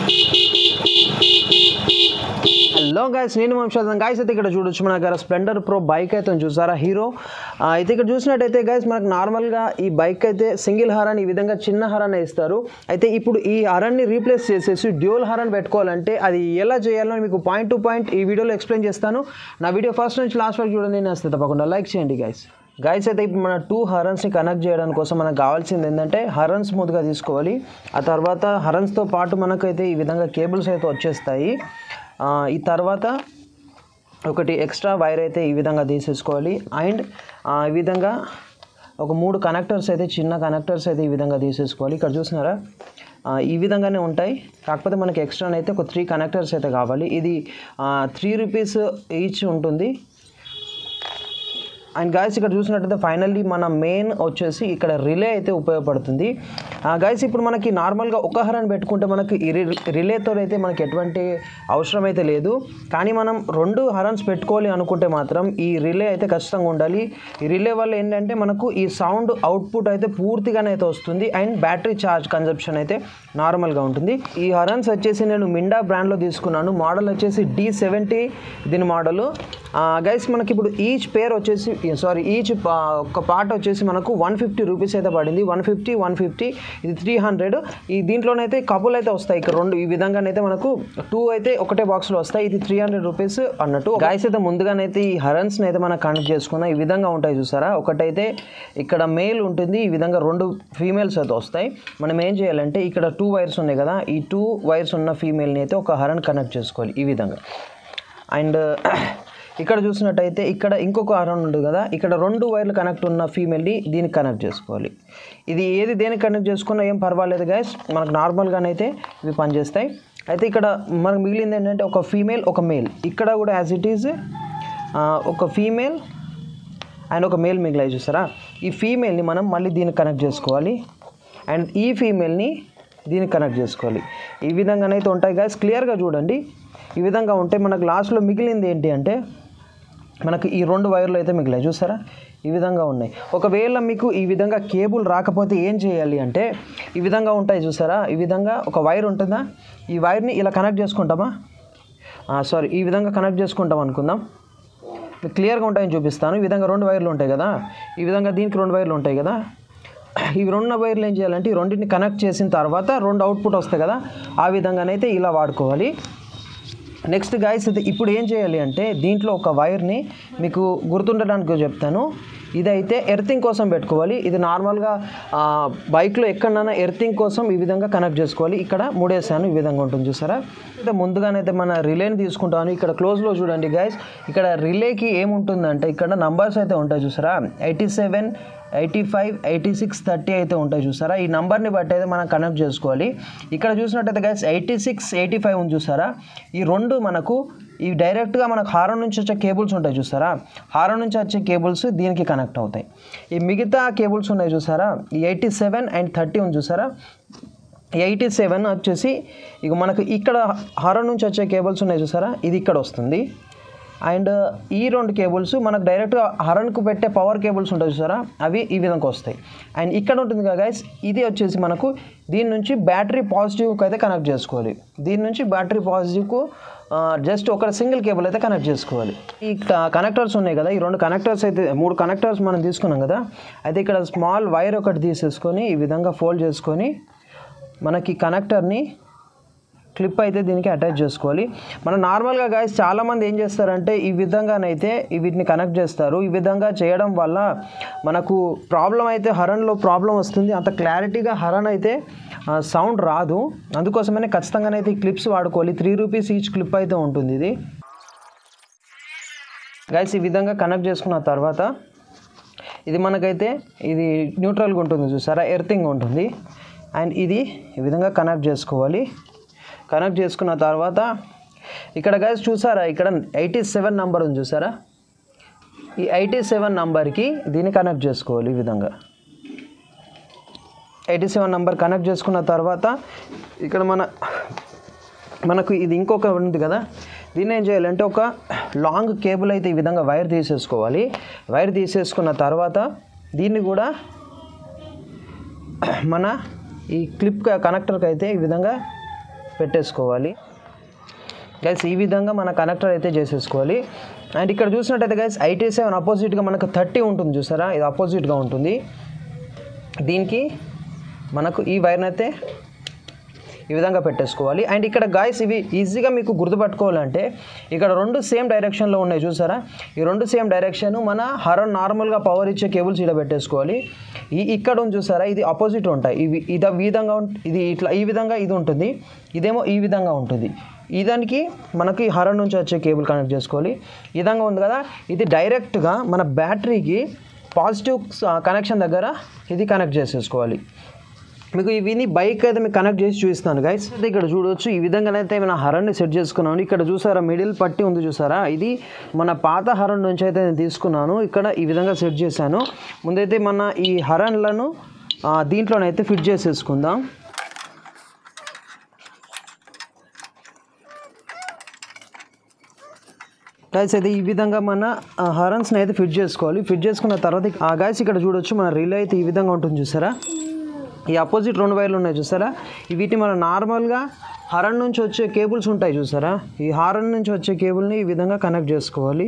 hello guys నేను వంశాదం guys అయితే ఇక్కడ చూడొచ్చు మన దగ్గర స్ప్లెండర్ ప్రో బైక్ అయితే ఉంది చూసారా హీరో ఆ, అయితే ఇక్కడ చూసినట్టయితే గాయస్ మనకు నార్మల్గా ఈ బైక్ అయితే సింగిల్ హారాన్ని ఈ విధంగా చిన్న హారాన్ని ఇస్తారు అయితే ఇప్పుడు ఈ హారాన్ని రీప్లేస్ చేసేసి డ్యూల్ హారాన్ పెట్టుకోవాలంటే అది ఎలా చేయాలో మీకు పాయింట్ టు పాయింట్ ఈ వీడియోలో ఎక్స్ప్లెయిన్ చేస్తాను నా వీడియో ఫస్ట్ నుంచి లాస్ట్ వరకు చూడండి నేను వస్తే తప్పకుండా లైక్ చేయండి గైస్ గైస్ అయితే ఇప్పుడు మన టూ హరన్స్ని కనెక్ట్ చేయడానికి కోసం మనకు కావాల్సింది ఏంటంటే హరన్స్ స్మూత్గా తీసుకోవాలి ఆ తర్వాత హరన్స్తో పాటు మనకైతే ఈ విధంగా కేబుల్స్ అయితే వచ్చేస్తాయి ఆ, ఈ తర్వాత ఒకటి ఎక్స్ట్రా వైర్ అయితే ఈ విధంగా తీసేసుకోవాలి అండ్ ఈ విధంగా ఒక మూడు కనెక్టర్స్ అయితే చిన్న కనెక్టర్స్ అయితే ఈ విధంగా తీసేసుకోవాలి ఇక్కడ చూసినారా ఆ, ఈ విధంగానే ఉంటాయి కాకపోతే మనకి ఎక్స్ట్రా అయితే ఒక త్రీ కనెక్టర్స్ అయితే కావాలి ఇది త్రీ రూపీస్ ఈచ్ ఉంటుంది అండ్ గాయస్ ఇక్కడ చూసినట్టయితే ఫైనల్లీ మన మెయిన్ వచ్చేసి ఇక్కడ రిలే అయితే ఉపయోగపడుతుంది గాయస్ ఇప్పుడు మనకి నార్మల్గా ఒక హరన్ పెట్టుకుంటే మనకి ఈ రి- రిలేతో అయితే మనకి ఎటువంటి అవసరం అయితే లేదు కానీ మనం రెండు హరన్స్ పెట్టుకోవాలి అనుకుంటే మాత్రం ఈ రిలే అయితే ఖచ్చితంగా ఉండాలి ఈ రిలే వల్ల ఏంటంటే మనకు ఈ సౌండ్ అవుట్పుట్ అయితే పూర్తిగానే అయితే వస్తుంది అండ్ బ్యాటరీ ఛార్జ్ కన్జప్షన్ అయితే నార్మల్గా ఉంటుంది ఈ హరన్స్ వచ్చేసి నేను మిండా బ్రాండ్లో తీసుకున్నాను మోడల్ వచ్చేసి డి సెవెంటీ దీని మోడల్ గైస్ మనకి ఇప్పుడు ఈచ్ పేర్ వచ్చేసి సారీ ఈచ్ ఒక పార్ట్ వచ్చేసి మనకు వన్ ఫిఫ్టీ రూపీస్ అయితే పడింది వన్ ఫిఫ్టీ వన్ ఫిఫ్టీ ఇది త్రీ హండ్రెడ్ ఈ దీంట్లోనైతే కబుల్ అయితే వస్తాయి ఇక్కడ రెండు ఈ విధంగానైతే మనకు టూ అయితే ఒకటే బాక్స్లో వస్తాయి ఇది త్రీ హండ్రెడ్ రూపీస్ అన్నట్టు గాయస్ అయితే ముందుగానైతే ఈ హరన్స్ని అయితే మనం కనెక్ట్ చేసుకున్నాం ఈ విధంగా ఉంటాయి చూసారా ఒకటైతే ఇక్కడ మేల్ ఉంటుంది ఈ విధంగా రెండు ఫీమేల్స్ అయితే వస్తాయి మనం ఏం చేయాలంటే ఇక్కడ టూ వైర్స్ ఉన్నాయి కదా ఈ టూ వైర్స్ ఉన్న ఫీమేల్ని అయితే ఒక హరన్ కనెక్ట్ చేసుకోవాలి ఈ విధంగా అండ్ ఇక్కడ చూసినట్టయితే ఇక్కడ ఇంకొక హారం ఉంటుంది కదా ఇక్కడ రెండు వైర్లు కనెక్ట్ ఉన్న ఫీమేల్ని దీనికి కనెక్ట్ చేసుకోవాలి ఇది ఏది దేనికి కనెక్ట్ చేసుకున్నా ఏం పర్వాలేదు గైస్ మనకు నార్మల్గానైతే ఇవి పనిచేస్తాయి అయితే ఇక్కడ మనకు మిగిలింది ఏంటంటే ఒక ఫీమేల్ ఒక మేల్ ఇక్కడ కూడా యాజ్ ఇట్ ఈజ్ ఒక ఫీమేల్ అండ్ ఒక మేల్ మిగిలాయి చూసారా ఈ ఫీమేల్ని మనం మళ్ళీ దీనికి కనెక్ట్ చేసుకోవాలి అండ్ ఈ ఫీమేల్ని దీనికి కనెక్ట్ చేసుకోవాలి ఈ విధంగానైతే ఉంటాయి గాయస్ క్లియర్గా చూడండి ఈ విధంగా ఉంటే మనకు లాస్ట్లో మిగిలింది ఏంటి అంటే మనకు ఈ రెండు వైర్లు అయితే మిగిలాయి చూసారా ఈ విధంగా ఉన్నాయి ఒకవేళ మీకు ఈ విధంగా కేబుల్ రాకపోతే ఏం చేయాలి అంటే ఈ విధంగా ఉంటాయి చూసారా ఈ విధంగా ఒక వైర్ ఉంటుందా ఈ వైర్ని ఇలా కనెక్ట్ చేసుకుంటామా సారీ ఈ విధంగా కనెక్ట్ చేసుకుంటాం అనుకుందాం మీకు క్లియర్గా ఉంటాయని చూపిస్తాను ఈ విధంగా రెండు వైర్లు ఉంటాయి కదా ఈ విధంగా దీనికి రెండు వైర్లు ఉంటాయి కదా ఈ రెండు వైర్లు ఏం చేయాలంటే ఈ రెండింటిని కనెక్ట్ చేసిన తర్వాత రెండు అవుట్పుట్ వస్తాయి కదా ఆ విధంగానైతే ఇలా వాడుకోవాలి నెక్స్ట్ గాయస్ అయితే ఇప్పుడు ఏం చేయాలి అంటే దీంట్లో ఒక వైర్ని మీకు గుర్తుండడానికి చెప్తాను ఇదైతే ఎర్తింగ్ కోసం పెట్టుకోవాలి ఇది నార్మల్గా ఆ, బైక్లో ఎక్కడైనా ఎర్తింగ్ కోసం ఈ విధంగా కనెక్ట్ చేసుకోవాలి ఇక్కడ మూడేసాను ఈ విధంగా ఉంటుంది చూసారా అయితే ముందుగానైతే మన రిలేని తీసుకుంటాను ఇక్కడ క్లోజ్లో చూడండి గాయస్ ఇక్కడ రిలేకి ఏముంటుందంటే ఇక్కడ నంబర్స్ అయితే ఉంటాయి చూసారా eighty seven eighty five eighty six thirty అయితే ఉంటాయి చూసారా ఈ నంబర్ని బట్టి అయితే మనం కనెక్ట్ చేసుకోవాలి ఇక్కడ చూసినట్టయితే guys eighty six eighty five ఉంది చూసారా ఈ రెండు మనకు ఈ డైరెక్ట్గా మనకు హారం నుంచి వచ్చే కేబుల్స్ ఉంటాయి చూసారా హారం నుంచి వచ్చే కేబుల్స్ దీనికి కనెక్ట్ అవుతాయి ఈ మిగతా కేబుల్స్ ఉన్నాయి చూసారా ఈ ఎయిటీ సెవెన్ అండ్ థర్టీ ఉంది చూసారా ఎయిటీ సెవెన్ వచ్చేసి ఇక మనకు ఇక్కడ హారం నుంచి వచ్చే కేబుల్స్ ఉన్నాయి చూసారా ఇది ఇక్కడ వస్తుంది అండ్ ఈ రెండు కేబుల్స్ మనకు డైరెక్ట్గా హరన్కు పెట్టే పవర్ కేబుల్స్ ఉంటాయి చూసారా అవి ఈ విధంగా వస్తాయి అండ్ ఇక్కడ ఉంటుంది కదా గైస్ ఇది వచ్చేసి మనకు దీని నుంచి బ్యాటరీ పాజిటివ్కి అయితే కనెక్ట్ చేసుకోవాలి దీని నుంచి బ్యాటరీ పాజిటివ్కు జస్ట్ ఒక సింగిల్ కేబుల్ అయితే కనెక్ట్ చేసుకోవాలి ఈ కనెక్టర్స్ ఉన్నాయి కదా ఈ రెండు కనెక్టర్స్ అయితే మూడు కనెక్టర్స్ మనం తీసుకున్నాం కదా అయితే ఇక్కడ స్మాల్ వైర్ ఒకటి తీసేసుకొని ఈ విధంగా ఫోల్డ్ చేసుకొని మనకి కనెక్టర్ని క్లిప్ అయితే దీనికి అటాచ్ చేసుకోవాలి మనం నార్మల్గా గాయస్ చాలామంది ఏం చేస్తారంటే ఈ విధంగానైతే ఈ వీటిని కనెక్ట్ చేస్తారు ఈ విధంగా చేయడం వల్ల మనకు ప్రాబ్లం అయితే హరన్లో ప్రాబ్లం వస్తుంది అంత క్లారిటీగా హరన్ అయితే సౌండ్ రాదు అందుకోసమనే ఖచ్చితంగానైతే ఈ క్లిప్స్ వాడుకోవాలి త్రీ రూపీస్ ఈచ్ క్లిప్ అయితే ఉంటుంది ఇది గైస్ ఈ విధంగా కనెక్ట్ చేసుకున్న తర్వాత ఇది మనకైతే ఇది న్యూట్రల్గా ఉంటుంది చూసారా ఎర్తింగ్ ఉంటుంది అండ్ ఇది ఈ విధంగా కనెక్ట్ చేసుకోవాలి కనెక్ట్ చేసుకున్న తర్వాత ఇక్కడ గైస్ చూసారా ఇక్కడ ఎయిటీ సెవెన్ నెంబర్ ఉంది చూసారా ఈ ఎయిటీ సెవెన్ నంబర్కి దీన్ని కనెక్ట్ చేసుకోవాలి ఈ విధంగా ఎయిటీ సెవెన్ నెంబర్ కనెక్ట్ చేసుకున్న తర్వాత ఇక్కడ మన మనకు ఇది ఇంకొక ఉంది కదా దీన్ని ఏం చేయాలంటే ఒక లాంగ్ కేబుల్ అయితే ఈ విధంగా వైర్ తీసేసుకోవాలి వైర్ తీసేసుకున్న తర్వాత దీన్ని కూడా మన ఈ క్లిప్ కనెక్టర్కి అయితే ఈ విధంగా పెట్టేసుకోవాలి గైస్ ఈ విధంగా మన కనెక్టర్ అయితే చేసేసుకోవాలి అండ్ ఇక్కడ చూసినట్టయితే గైస్ ఐటీ సెవెన్ అపోజిట్గా మనకు థర్టీ ఉంటుంది చూసారా ఇది అపోజిట్గా ఉంటుంది దీనికి మనకు ఈ వైర్ని అయితే ఈ విధంగా పెట్టేసుకోవాలి అండ్ ఇక్కడ గాయస్ ఇవి ఈజీగా మీకు గుర్తుపట్టుకోవాలంటే ఇక్కడ రెండు సేమ్ డైరెక్షన్లో ఉన్నాయి చూసారా ఈ రెండు సేమ్ డైరెక్షన్ మన హరన్ నార్మల్గా పవర్ ఇచ్చే కేబుల్స్ ఇక్కడ పెట్టేసుకోవాలి ఈ ఇక్కడ ఉంది చూసారా ఇది ఆపోజిట్ ఉంటాయి ఇవి ఇది ఈ విధంగా ఉం- ఇది ఇట్లా ఈ విధంగా ఇది ఉంటుంది ఇదేమో ఈ విధంగా ఉంటుంది ఈ దానికి మనకి హరన్ నుంచి వచ్చే కేబుల్ కనెక్ట్ చేసుకోవాలి ఈ విధంగా ఉంది కదా ఇది డైరెక్ట్గా మన బ్యాటరీకి పాజిటివ్ కనెక్షన్ దగ్గర ఇది కనెక్ట్ చేసేసుకోవాలి మీకు ఇవిని బైక్ అయితే మీకు కనెక్ట్ చేసి చూపిస్తాను గైస్ అయితే ఇక్కడ చూడవచ్చు ఈ విధంగానైతే మన హరన్ని సెట్ చేసుకున్నాను ఇక్కడ చూసారా మిడిల్ పట్టి ఉంది చూసారా ఇది మన పాత హరన్ నుంచి అయితే నేను తీసుకున్నాను ఇక్కడ ఈ విధంగా సెట్ చేశాను ముందైతే మన ఈ హరన్లను ఆ, దీంట్లోనైతే ఫిట్ చేసేసుకుందాం గైస్ అయితే ఈ విధంగా మన హారన్స్ని అయితే ఫిట్ చేసుకోవాలి ఫిట్ చేసుకున్న తర్వాత ఆ గైస్ ఇక్కడ చూడొచ్చు మన రిలే అయితే ఈ విధంగా ఉంటుంది చూసారా ఈ అపోజిట్ రెండు వైర్లు ఉన్నాయి చూసారా ఈ వీటిని మనం నార్మల్గా హారన్ నుంచి వచ్చే కేబుల్స్ ఉంటాయి చూసారా ఈ హారన్ నుంచి వచ్చే కేబుల్ని ఈ విధంగా కనెక్ట్ చేసుకోవాలి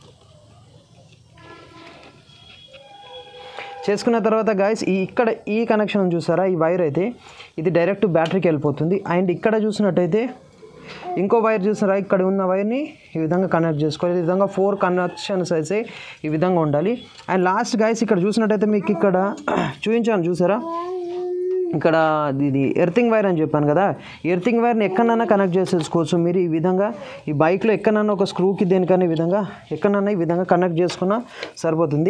చేసుకున్న తర్వాత గాయస్ ఈ ఇక్కడ ఈ కనెక్షన్ చూసారా ఈ వైర్ అయితే ఇది డైరెక్ట్ బ్యాటరీకి వెళ్ళిపోతుంది అండ్ ఇక్కడ చూసినట్టయితే ఇంకో వైర్ చూసారా ఇక్కడ ఉన్న వైర్ని ఈ విధంగా కనెక్ట్ చేసుకోవాలి ఈ విధంగా ఫోర్ కనెక్షన్స్ అయితే ఈ విధంగా ఉండాలి అండ్ లాస్ట్ గాయస్ ఇక్కడ చూసినట్టయితే మీకు ఇక్కడ చూపించాను చూసారా ఇక్కడ ఇది ఎర్తింగ్ వైర్ అని చెప్పాను కదా ఎర్తింగ్ వైర్ని ఎక్కడన్నా కనెక్ట్ చేసేసుకోవచ్చు మీరు ఈ విధంగా ఈ బైక్లో ఎక్కడన్నా ఒక స్క్రూకి దేనికన్నా ఈ విధంగా ఎక్కడన్నా ఈ విధంగా కనెక్ట్ చేసుకున్నా సరిపోతుంది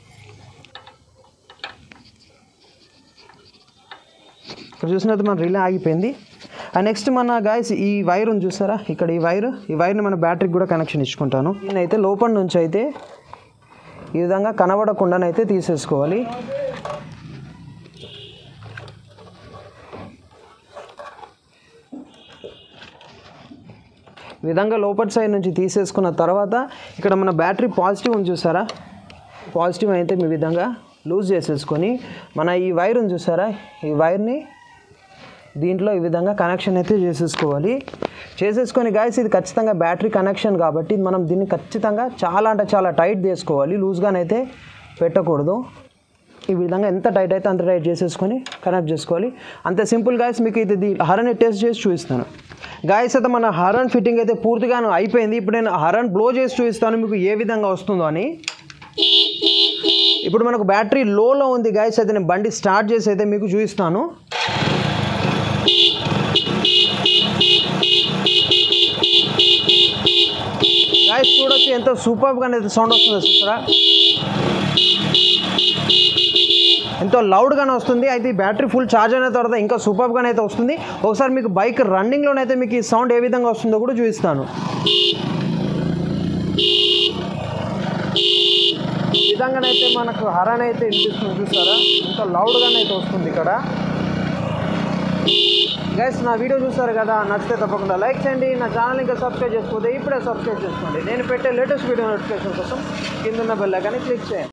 ఇక్కడ చూసినట్టు మన రిలే ఆగిపోయింది అండ్ నెక్స్ట్ మన గాయస్ ఈ వైర్ ఉంది చూసారా ఇక్కడ ఈ వైర్ ఈ వైర్ని మన బ్యాటరీకి కూడా కనెక్షన్ ఇచ్చుకుంటాను నేనైతే లోపల నుంచి అయితే ఈ విధంగా కనబడకుండానైతే తీసేసుకోవాలి ఈ విధంగా లోపల సైడ్ నుంచి తీసేసుకున్న తర్వాత ఇక్కడ మన బ్యాటరీ పాజిటివ్ ఉంది చూసారా పాజిటివ్ అయితే ఈ విధంగా లూజ్ చేసేసుకొని మన ఈ వైర్ ఉంది చూసారా ఈ వైర్ని దీంట్లో ఈ విధంగా కనెక్షన్ అయితే చేసేసుకోవాలి చేసేసుకొని గాయస్ ఇది ఖచ్చితంగా బ్యాటరీ కనెక్షన్ కాబట్టి మనం దీన్ని ఖచ్చితంగా చాలా అంటే చాలా టైట్ చేసుకోవాలి లూజ్గానైతే పెట్టకూడదు ఈ విధంగా ఎంత టైట్ అయితే అంత టైట్ చేసేసుకొని కనెక్ట్ చేసుకోవాలి అంతే సింపుల్ గాయస్ మీకు ఇది దీ- హరన్ టెస్ట్ చేసి చూపిస్తాను గాయస్ అయితే మన హరన్ ఫిట్టింగ్ అయితే పూర్తిగా అయిపోయింది ఇప్పుడు నేను హరన్ బ్లో చేసి చూపిస్తాను మీకు ఏ విధంగా వస్తుందో అని ఇప్పుడు మనకు బ్యాటరీ లోలో ఉంది గాయస్ అయితే నేను బండి స్టార్ట్ చేసి అయితే మీకు చూపిస్తాను గాయస్ చూడొచ్చు ఎంత సూపర్గా అయితే సౌండ్ వస్తుందో చూసారా ఎంతో లౌడ్గానే వస్తుంది అయితే ఈ బ్యాటరీ ఫుల్ ఛార్జ్ అయిన తర్వాత ఇంకా సూపర్గానే అయితే వస్తుంది ఒకసారి మీకు బైక్ రన్నింగ్లోనైతే మీకు ఈ సౌండ్ ఏ విధంగా వస్తుందో కూడా చూపిస్తాను ఈ విధంగానైతే మనకు హరాన్ అయితే వినిపిస్తుంది చూసారా ఎంతో లౌడ్గానే అయితే వస్తుంది ఇక్కడ గైస్ నా వీడియో చూస్తారు కదా నచ్చితే తప్పకుండా లైక్ చేయండి నా ఛానల్ ఇంకా సబ్స్క్రైబ్ చేసుకోతే ఇప్పుడే సబ్స్క్రైబ్ చేసుకోండి నేను పెట్టే లేటెస్ట్ వీడియో నోటిఫికేషన్ కోసం కింద ఉన్న బెల్ ఐకాన్ని క్లిక్ చేయండి